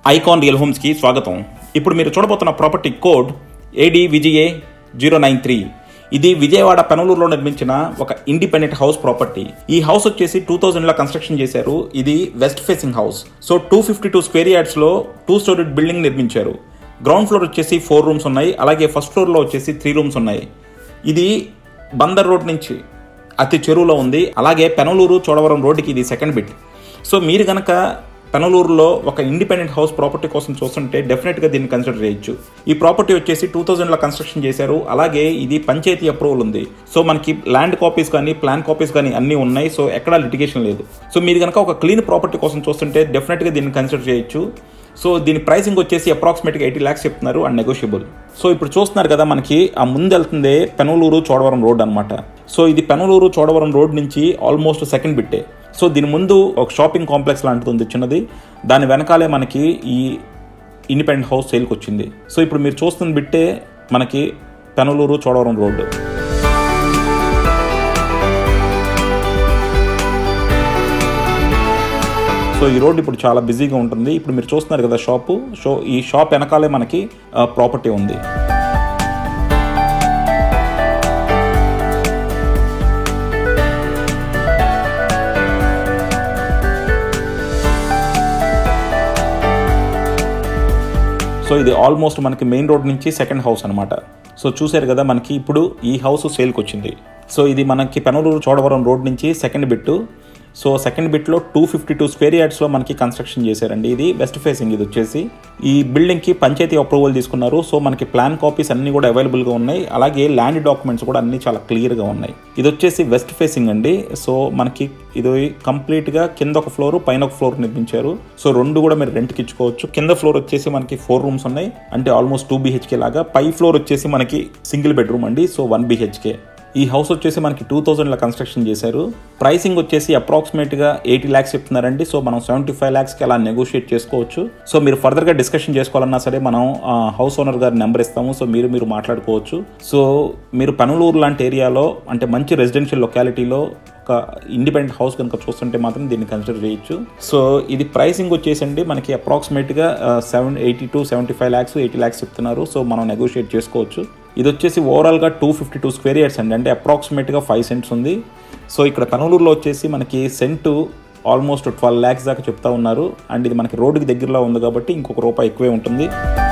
icon real హోమ్స్కి స్వాగతం ఇప్పుడు మీరు చూడబోతున్న ప్రాపర్టీ కోడ్ ఏడి విజయే జీరో నైన్ త్రీ ఇది విజయవాడ పెనలూరులో నిర్మించిన ఒక ఇండిపెండెంట్ హౌస్ ప్రాపర్టీ ఈ హౌస్ వచ్చేసి టూ థౌజండ్లో కన్స్ట్రక్షన్ చేశారు ఇది west facing house so two fifty two square యార్డ్స్లో టూ స్టోరీ బిల్డింగ్ నిర్మించారు గ్రౌండ్ ఫ్లోర్ వచ్చేసి ఫోర్ రూమ్స్ ఉన్నాయి అలాగే ఫస్ట్ ఫ్లోర్లో వచ్చేసి త్రీ రూమ్స్ ఉన్నాయి ఇది బందర్ రోడ్ నుంచి అతి చెరువులో ఉంది అలాగే పెనలూరు చోడవరం రోడ్డుకి ఇది సెకండ్ బిట్ సో మీరు కనుక పెనలూరులో ఒక ఇండిపెండెంట్ హౌస్ ప్రాపర్టీ కోసం చూస్తుంటే డెఫినెట్గా దీన్ని కన్సిడర్ చేయొచ్చు ఈ ప్రాపర్టీ వచ్చేసి టూ థౌజండ్లో కన్స్ట్రక్షన్ చేశారు అలాగే ఇది పంచాయతీ అప్రూవల్ ఉంది సో మనకి ల్యాండ్ కాపీస్ కానీ ప్లాన్ కాపీస్ కానీ అన్నీ ఉన్నాయి సో ఎక్కడా లిటిగేషన్ లేదు సో మీరు కనుక ఒక క్లీన్ ప్రాపర్టీ కోసం చూస్తుంటే డెఫినెట్గా దీన్ని కన్సిడర్ చేయొచ్చు సో దీని ప్రైసింగ్ వచ్చేసి అప్రాక్సిమేట్గా ఎయిటీ ల్యాక్స్ చెప్తున్నారు అండ్ నెగోషియబుల్ సో ఇప్పుడు చూస్తున్నారు కదా మనకి ఆ ముందు వెళ్తుంది పెనలూరు చోడవరం రోడ్ అనమాట సో ఇది పెనలూరు చోడవరం రోడ్ నుంచి ఆల్మోస్ట్ సెకండ్ బిట్టే సో దీని ముందు ఒక షాపింగ్ కాంప్లెక్స్ లాంటిది ఉంది చిన్నది దాని వెనకాలే మనకి ఈ ఇండిపెండెంట్ హౌస్ సేల్కి వచ్చింది సో ఇప్పుడు మీరు చూస్తున్న బిట్టే మనకి పెనలూరు చోడవరం రోడ్డు సో ఈ రోడ్ ఇప్పుడు చాలా బిజీగా ఉంటుంది ఇప్పుడు మీరు చూస్తున్నారు కదా షాపు సో ఈ షాప్ వెనకాలే మనకి ప్రాపర్టీ ఉంది సో ఇది ఆల్మోస్ట్ మనకి మెయిన్ రోడ్ నుంచి సెకండ్ హౌస్ అనమాట సో చూశారు కదా మనకి ఇప్పుడు ఈ హౌస్ సేల్కి వచ్చింది సో ఇది మనకి పెనలూరు చోడవరం రోడ్ నుంచి సెకండ్ బిట్టు సో సెకండ్ బిట్లో టూ ఫిఫ్టీ టూ స్క్వేర్ యార్డ్స్లో మనకి కన్స్ట్రక్షన్ చేశారండి ఇది వెస్ట్ ఫేసింగ్ ఇది వచ్చేసి ఈ బిల్డింగ్కి పంచాయతీ అప్రూవల్ తీసుకున్నారు సో మనకి ప్లాన్ కాపీస్ అన్నీ కూడా అవైలబుల్గా ఉన్నాయి అలాగే ల్యాండ్ డాక్యుమెంట్స్ కూడా అన్నీ చాలా క్లియర్గా ఉన్నాయి ఇది వచ్చేసి వెస్ట్ ఫేసింగ్ అండి సో మనకి ఇది కంప్లీట్గా కింద ఒక ఫ్లోర్ పైన ఒక ఫ్లోర్ నిర్మించారు సో రెండు కూడా మీరు రెంట్కి ఇచ్చుకోవచ్చు కింద ఫ్లోర్ వచ్చేసి మనకి ఫోర్ రూమ్స్ ఉన్నాయి అంటే ఆల్మోస్ట్ టూ బీహెచ్కే లాగా పై ఫ్లోర్ వచ్చేసి మనకి సింగిల్ బెడ్రూమ్ అండి సో వన్ బీహెచ్కే ఈ హౌస్ వచ్చేసి మనకి టూ థౌజండ్లో కన్స్ట్రక్షన్ చేశారు ప్రైసింగ్ వచ్చేసి అప్రాక్సిమేట్గా ఎయిటీ ల్యాక్స్ చెప్తున్నారండి సో మనం సెవెంటీ ఫైవ్ ల్యాక్స్కి అలా నెగోషియేట్ చేసుకోవచ్చు సో మీరు ఫర్దర్గా డిస్కషన్ చేసుకోవాలన్నా సరే మనం హౌస్ ఓనర్ గారి నెంబర్ ఇస్తాము సో మీరు మీరు మాట్లాడుకోవచ్చు సో మీరు పనులూరు లాంటి ఏరియాలో అంటే మంచి రెసిడెన్షియల్ లొకాలిటీలో ఒక ఇండిపెండెంట్ హౌస్ కనుక చూస్తుంటే మాత్రం దీన్ని కన్సిడర్ చేయొచ్చు సో ఇది ప్రైసింగ్ వచ్చేసండి మనకి అప్రాక్సిమేట్గా seven eighty to seventy five lakhs eighty lakhs చెప్తున్నారు సో మనం నెగోషియేట్ చేసుకోవచ్చు ఇది వచ్చేసి ఓవరాల్గా two fifty two square yards అండి అంటే అప్రాక్సిమేట్గా ఫైవ్ సెంట్స్ ఉంది సో ఇక్కడ పెనలూరులో వచ్చేసి మనకి సెంటు ఆల్మోస్ట్ ట్వెల్వ్ ల్యాక్స్ దాకా చెప్తా ఉన్నారు అండ్ ఇది మనకి రోడ్డుకి దగ్గరలో ఉంది కాబట్టి ఇంకొక రూపాయి ఎక్కువే ఉంటుంది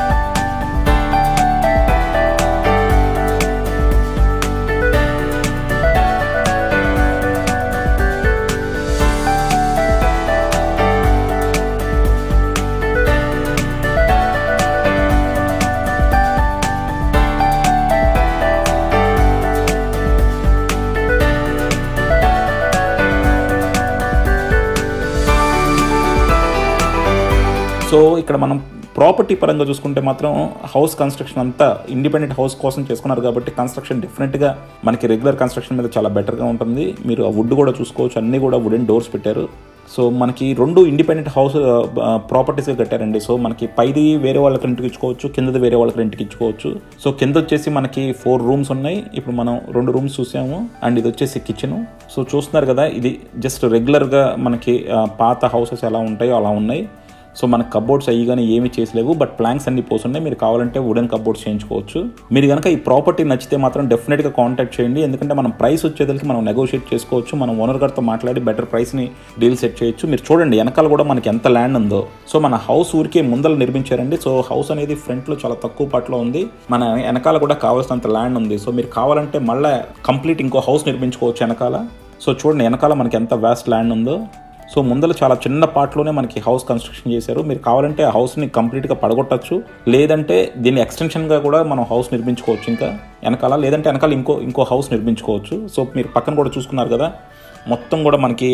సో ఇక్కడ మనం ప్రాపర్టీ పరంగా చూసుకుంటే మాత్రం హౌస్ కన్స్ట్రక్షన్ అంతా ఇండిపెండెంట్ హౌస్ కోసం చేసుకున్నారు కాబట్టి కన్స్ట్రక్షన్ డెఫినెట్గా మనకి రెగ్యులర్ కన్స్ట్రక్షన్ మీద చాలా బెటర్గా ఉంటుంది మీరు ఆ వుడ్ కూడా చూసుకోవచ్చు అన్నీ కూడా వుడెన్ డోర్స్ పెట్టారు సో మనకి రెండు ఇండిపెండెంట్ హౌస్ ప్రాపర్టీస్గా కట్టారండి సో మనకి పైది వేరే వాళ్ళకి రెంట్కి ఇచ్చుకోవచ్చు కిందది వేరే వాళ్ళకి రెంట్కి ఇచ్చుకోవచ్చు సో కింద వచ్చేసి మనకి ఫోర్ రూమ్స్ ఉన్నాయి ఇప్పుడు మనం రెండు రూమ్స్ చూసాము అండ్ ఇది వచ్చేసి కిచెన్ సో చూస్తున్నారు కదా ఇది జస్ట్ రెగ్యులర్గా మనకి పాత హౌసెస్ ఎలా ఉంటాయో అలా ఉన్నాయి సో మనకు కబోర్డ్స్ అయ్యి కానీ ఏమి చేసలేవు బట్ ప్లాంక్స్ అన్ని పోతున్నాయి మీరు కావాలంటే వుడెన్ కబోర్డ్స్ చేయించుకోవచ్చు మీరు కనుక ఈ ప్రాపర్టీ నచ్చితే మాత్రం డెఫినెట్గా కాంటాక్ట్ చేయండి ఎందుకంటే మనం ప్రైస్ వచ్చేదానికి మనం నెగోషియేట్ చేసుకోవచ్చు మనం ఓనర్ గారితో మాట్లాడి బెటర్ ప్రైస్ని డీల్ సెట్ చేయొచ్చు మీరు చూడండి వెనకాల కూడా మనకి ఎంత ల్యాండ్ ఉందో సో మన హౌస్ ఊరికే ముందర నిర్మించారండి సో హౌస్ అనేది ఫ్రంట్లో చాలా తక్కువ పాటలో ఉంది మన వెనకాల కూడా కావాల్సినంత ల్యాండ్ ఉంది సో మీరు కావాలంటే మళ్ళీ కంప్లీట్ ఇంకో హౌస్ నిర్మించుకోవచ్చు వెనకాల సో చూడండి వెనకాల మనకి ఎంత వ్యాస్ట్ ల్యాండ్ ఉందో సో ముందర చాలా చిన్న పార్ట్లోనే మనకి హౌస్ కన్స్ట్రక్షన్ చేశారు మీరు కావాలంటే ఆ హౌస్ని కంప్లీట్గా పడగొట్టచ్చు లేదంటే దీన్ని ఎక్స్టెన్షన్గా కూడా మనం హౌస్ నిర్మించుకోవచ్చు ఇంకా వెనకాల లేదంటే వెనకాల ఇంకో ఇంకో హౌస్ నిర్మించుకోవచ్చు సో మీరు పక్కన కూడా చూసుకున్నారు కదా మొత్తం కూడా మనకి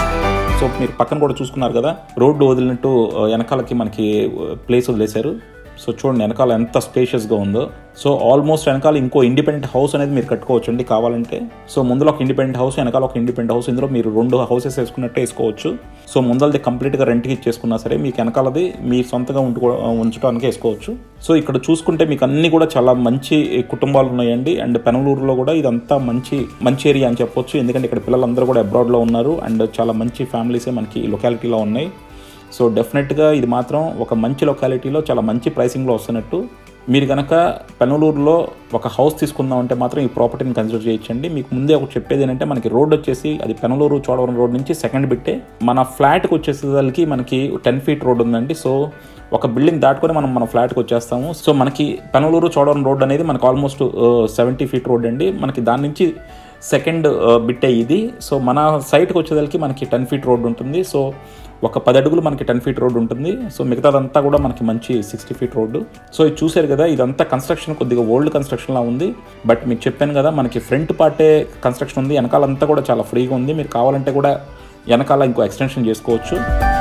సో మీరు పక్కన కూడా చూసుకున్నారు కదా రోడ్డు వదిలినట్టు వెనకాలకి మనకి ప్లేస్ వదిలేశారు సో చూడండి వెనకాల ఎంత స్పేషియస్గా ఉందో సో ఆల్మోస్ట్ వెనకాల ఇంకో ఇండిపెండెంట్ హౌస్ అనేది మీరు కట్టుకోవచ్చు అండి కావాలంటే సో ముందులో ఒక ఇండిపెండెంట్ హౌస్ వెనకాల ఒక ఇండిపెండెంట్ హౌస్ ఇందులో మీరు రెండు హౌసెస్ వేసుకున్నట్టే వేసుకోవచ్చు సో ముందలది కంప్లీట్గా రెంట్కి ఇచ్చేసుకున్నా సరే మీకు వెనకాలది మీ సొంతగా ఉంటుకో ఉంచడానికి వేసుకోవచ్చు సో ఇక్కడ చూసుకుంటే మీకు అన్ని కూడా చాలా మంచి కుటుంబాలు ఉన్నాయండి అండ్ పెనలూరులో కూడా ఇదంతా మంచి మంచి ఏరియా అని చెప్పొచ్చు ఎందుకంటే ఇక్కడ పిల్లలందరూ కూడా అబ్రాడ్లో ఉన్నారు అండ్ చాలా మంచి ఫ్యామిలీసే మనకి ఈ లొకాలిటీలో ఉన్నాయి సో డెఫినెట్గా ఇది మాత్రం ఒక మంచి లొకాలిటీలో చాలా మంచి ప్రైసింగ్లో వస్తున్నట్టు మీరు కనుక పెనలూరులో ఒక హౌస్ తీసుకుందాం అంటే మాత్రం ఈ ప్రాపర్టీని కన్సిడర్ చేయొచ్చండి మీకు ముందే ఒకటి చెప్పేది ఏంటంటే మనకి రోడ్ వచ్చేసి అది పెనలూరు చోడవరం రోడ్ నుంచి సెకండ్ బిట్టే మన ఫ్లాట్కి వచ్చేసరికి మనకి టెన్ ఫీట్ రోడ్ ఉందండి సో ఒక బిల్డింగ్ దాటుకొని మనం మన ఫ్లాట్కి వచ్చేస్తాము సో మనకి పెనలూరు చోడవరం రోడ్ అనేది మనకు ఆల్మోస్ట్ సెవెంటీ ఫీట్ రోడ్ అండి మనకి దాని నుంచి సెకండ్ బిట్టే ఇది సో మన సైట్కి వచ్చేసరికి మనకి టెన్ ఫీట్ రోడ్ ఉంటుంది సో ఒక పది అడుగులు మనకి టెన్ ఫీట్ రోడ్ ఉంటుంది సో మిగతాదంతా కూడా మనకి మంచి సిక్స్టీ ఫీట్ రోడ్డు సో ఇది చూసారు కదా ఇదంతా కన్స్ట్రక్షన్ కొద్దిగా ఓల్డ్ కన్స్ట్రక్షన్లా ఉంది బట్ మీకు చెప్పాను కదా మనకి ఫ్రంట్ పార్టే కన్స్ట్రక్షన్ ఉంది వెనకాలంతా కూడా చాలా ఫ్రీగా ఉంది మీరు కావాలంటే కూడా వెనకాల ఇంకో ఎక్స్టెన్షన్ చేసుకోవచ్చు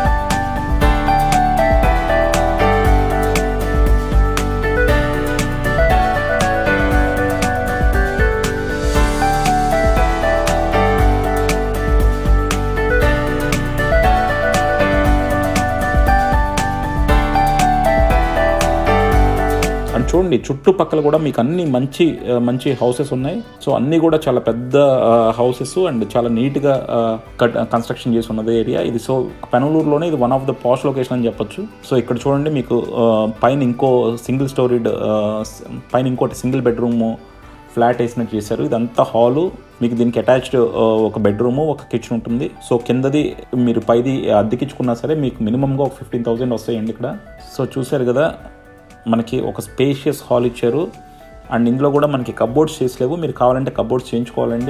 అండ్ చూడండి చుట్టుపక్కల కూడా మీకు అన్ని మంచి ఆ, మంచి హౌసెస్ ఉన్నాయి సో అన్నీ కూడా చాలా పెద్ద హౌసెస్ అండ్ చాలా నీట్గా కన్స్ట్రక్షన్ చేసి ఉన్నది ఏరియా ఇది సో పెనలూరులోనే ఇది one of the posh location అని చెప్పొచ్చు సో ఇక్కడ చూడండి మీకు ఆ, పైన ఇంకో సింగిల్ స్టోరీడ్ పైన ఇంకోటి సింగిల్ బెడ్రూమ్ ఫ్లాట్ వేసినట్టు చేశారు ఇదంతా హాలు మీకు దీనికి అటాచ్డ్ ఒక బెడ్రూము ఒక కిచెన్ ఉంటుంది సో కిందది మీరు పైది అద్దెకించుకున్నా సరే మీకు మినిమంగా ఒక ఫిఫ్టీన్ థౌసండ్ వస్తాయండి ఇక్కడ సో చూశారు కదా మనకి ఒక స్పేషియస్ హాల్ ఇచ్చారు అండ్ ఇందులో కూడా మనకి కబోర్డ్స్ చేసలేవు మీరు కావాలంటే కబోర్డ్స్ చేయించుకోవాలండి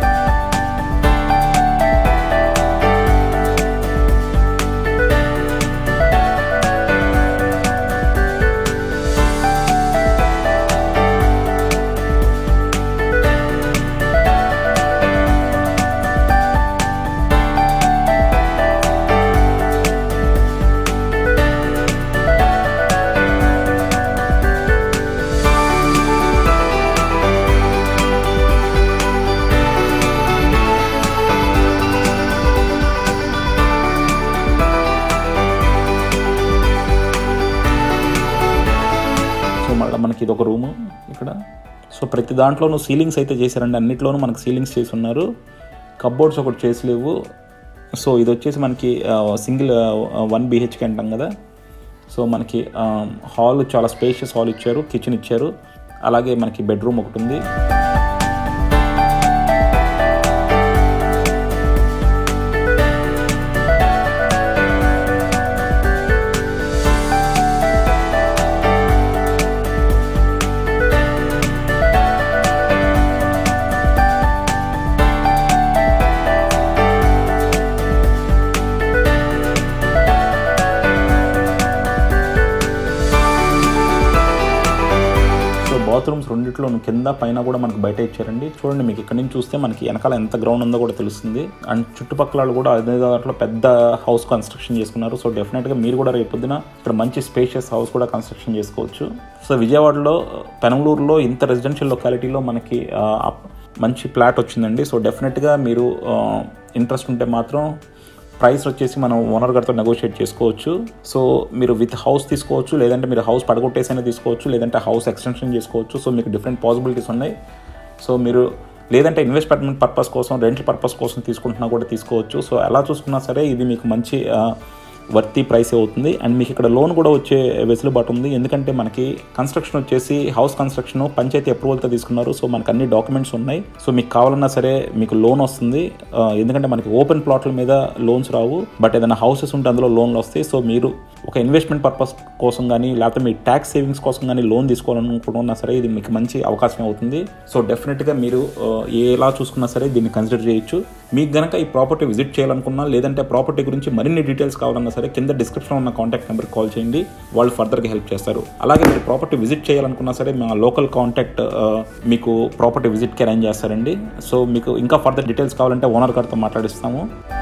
సో మళ్ళీ మనకి ఇది ఒక రూము ఇక్కడ సో ప్రతి దాంట్లోనూ సీలింగ్స్ అయితే చేశారండి అన్నిట్లోనూ మనకి సీలింగ్స్ చేసి ఉన్నారు కబ్బోర్డ్స్ ఒకటి చేసలేవు సో ఇది వచ్చేసి మనకి సింగిల్ వన్ బీహెచ్కే అంటాం కదా సో మనకి హాల్ చాలా స్పేషియస్ హాల్ ఇచ్చారు కిచెన్ ఇచ్చారు అలాగే మనకి బెడ్రూమ్ ఒకటి ఉంది సో బాత్రూమ్స్ రెండిట్లోనూ కింద పైన కూడా మనకు బయట ఇచ్చారండి చూడండి మీకు ఇక్కడ నుంచి చూస్తే మనకి వెనకాల ఎంత గ్రౌండ్ ఉందో కూడా తెలుస్తుంది అండ్ చుట్టుపక్కల వాళ్ళు కూడా అదే దాంట్లో పెద్ద హౌస్ కన్స్ట్రక్షన్ చేసుకున్నారు సో డెఫినెట్గా మీరు కూడా రేపు పొద్దున ఇక్కడ మంచి స్పేషియస్ హౌస్ కూడా కన్స్ట్రక్షన్ చేసుకోవచ్చు సో విజయవాడలో పెనంగళూరులో ఇంత రెసిడెన్షియల్ లొకాలిటీలో మనకి ఆ, అప్- మంచి ప్లాట్ వచ్చిందండి సో డెఫినెట్గా మీరు ఇంట్రెస్ట్ ఉంటే మాత్రం ప్రైస్ వచ్చేసి మనం ఓనర్ గారితో నెగోషియేట్ చేసుకోవచ్చు సో మీరు విత్ హౌస్ తీసుకోవచ్చు లేదంటే మీరు హౌస్ పడగొట్టేసైనా తీసుకోవచ్చు లేదంటే హౌస్ ఎక్స్టెన్షన్ చేసుకోవచ్చు సో మీకు డిఫరెంట్ పాసిబిలిటీస్ ఉన్నాయి సో మీరు లేదంటే ఇన్వెస్ట్మెంట్ పర్పస్ కోసం రెంట్ పర్పస్ కోసం తీసుకుంటున్నా కూడా తీసుకోవచ్చు సో ఎలా చూసుకున్నా సరే ఇది మీకు మంచి వర్తి ప్రైస్ అవుతుంది అండ్ మీకు ఇక్కడ లోన్ కూడా వచ్చే వెసులుబాటు ఉంది ఎందుకంటే మనకి కన్స్ట్రక్షన్ వచ్చేసి హౌస్ కన్స్ట్రక్షన్ పంచాయతీ అప్రూవల్తో తీసుకున్నారు సో మనకు అన్ని డాక్యుమెంట్స్ ఉన్నాయి సో మీకు కావాలన్నా సరే మీకు లోన్ వస్తుంది ఆ, ఎందుకంటే మనకి ఓపెన్ ప్లాట్ల మీద లోన్స్ రావు బట్ ఏదైనా హౌసెస్ ఉంటే అందులో లోన్లు వస్తాయి సో మీరు ఒక ఇన్వెస్ట్మెంట్ పర్పస్ కోసం కానీ లేకపోతే మీ ట్యాక్స్ సేవింగ్స్ కోసం కానీ లోన్ తీసుకోవాలనుకుంటున్నా సరే ఇది మీకు మంచి అవకాశం అవుతుంది సో డెఫినెట్గా మీరు ఆ, ఎలా చూసుకున్నా సరే దీన్ని కన్సిడర్ చేయొచ్చు మీకు గనక ఈ ప్రాపర్టీ విజిట్ చేయాలనుకున్నా లేదంటే ప్రాపర్టీ గురించి మరిన్ని డీటెయిల్స్ కావాలన్నా సరే కింద డిస్క్రిప్షన్ ఉన్న కాంటాక్ట్ నెంబర్కి కాల్ చేయండి వాళ్ళు ఫర్దర్గా హెల్ప్ చేస్తారు అలాగే మీరు ప్రాపర్టీ విజిట్ చేయాలనుకున్నా సరే మా లోకల్ కాంటాక్ట్ మీకు ప్రాపర్టీ విజిట్కి అరేంజ్ చేస్తారండి సో మీకు ఇంకా ఫర్దర్ డీటెయిల్స్ కావాలంటే ఓనర్ గారితో మాట్లాడిస్తాము